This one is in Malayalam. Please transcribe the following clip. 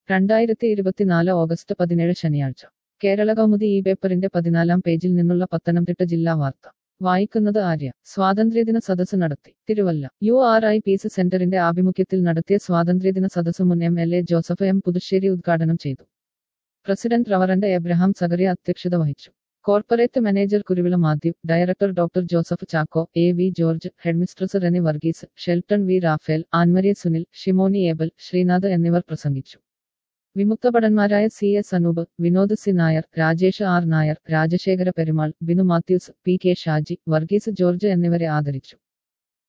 രണ്ടായിരത്തി ഇരുപത്തിനാല് ഓഗസ്റ്റ് പതിനേഴ് ശനിയാഴ്ച കേരള കൗമുദി ഈ പേപ്പറിന്റെ പതിനാലാം പേജിൽ നിന്നുള്ള പത്തനംതിട്ട ജില്ലാ വാർത്ത വായിക്കുന്നത് ആര്യ സ്വാതന്ത്ര്യദിന സദസ്സ് നടത്തി Thiruvalla U R I peace സെന്ററിന്റെ ആഭിമുഖ്യത്തിൽ നടത്തിയ സ്വാതന്ത്ര്യദിന സദസ്സ് മുൻ M L A Joseph M Puthussery ഉദ്ഘാടനം ചെയ്തു പ്രസിഡന്റ് റവറന്റ് എബ്രഹാം സഗറിയ അധ്യക്ഷത വഹിച്ചു corporate manager Kuruvila Mathew director doctor Joseph Chacko A V George headmistress Reni Varghese Shelton V Raphael Annmaria Sunil Shimoni Abel Sreenath എന്നിവർ പ്രസംഗിച്ചു വിമുക്തഭടന്മാരായ C S Anoop Vinod C Nair Rajesh R Nair Rajasekhara Perumal Binu Mathews P K Shaji Varghese George എന്നിവരെ ആദരിച്ചു